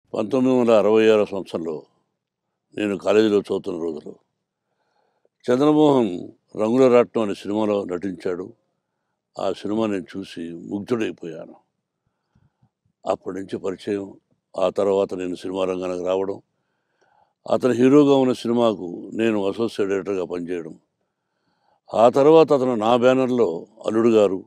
పంతొమ్మిది వందల అరవై ఆరో సంవత్సరంలో నేను కాలేజీలో చదువుతున్న రోజులు చంద్రమోహన్ రంగుల రాట్నం అనే సినిమాలో నటించాడు ఆ సినిమా నేను చూసి ముగ్ధుడైపోయాను అప్పటి నుంచి పరిచయం ఆ తర్వాత నేను సినిమా రంగానికి రావడం అతను హీరోగా ఉన్న సినిమాకు నేను అసోసియేట్ డైరెక్టర్గా పనిచేయడం ఆ తర్వాత అతను నా బ్యానర్లో అల్లుడు గారు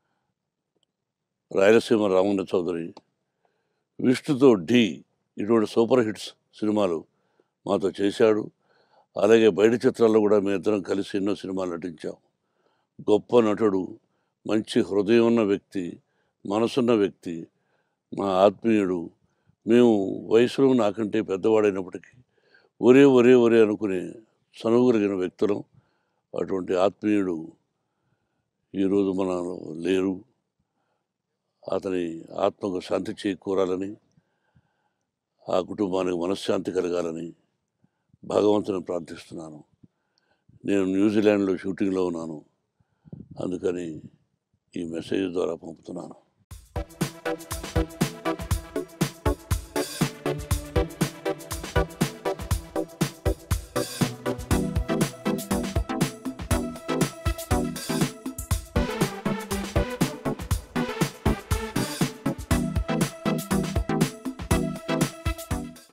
రాయలసీమ రామన్న చౌదరి విష్ణుతో ఢీ ఇటువంటి సూపర్ హిట్స్ సినిమాలు మాతో చేశాడు అలాగే బయట చిత్రాల్లో కూడా మేము ఇద్దరం కలిసి ఎన్నో సినిమాలు నటించాం గొప్ప నటుడు మంచి హృదయం ఉన్న వ్యక్తి మనసున్న వ్యక్తి మా ఆత్మీయుడు మేము వయసులో నాకంటే పెద్దవాడైనప్పటికీ ఒరే ఒరే ఒరే అనుకునే చనువు కలిగిన వ్యక్తులం అటువంటి ఆత్మీయుడు ఈరోజు మన లేరు అతని ఆత్మకు శాంతి చేకూరాలని ఆ కుటుంబానికి మనశ్శాంతి కలగాలని భగవంతుని ప్రార్థిస్తున్నాను నేను న్యూజిలాండ్లో షూటింగ్లో ఉన్నాను అందుకని ఈ మెసేజ్ ద్వారా పంపుతున్నాను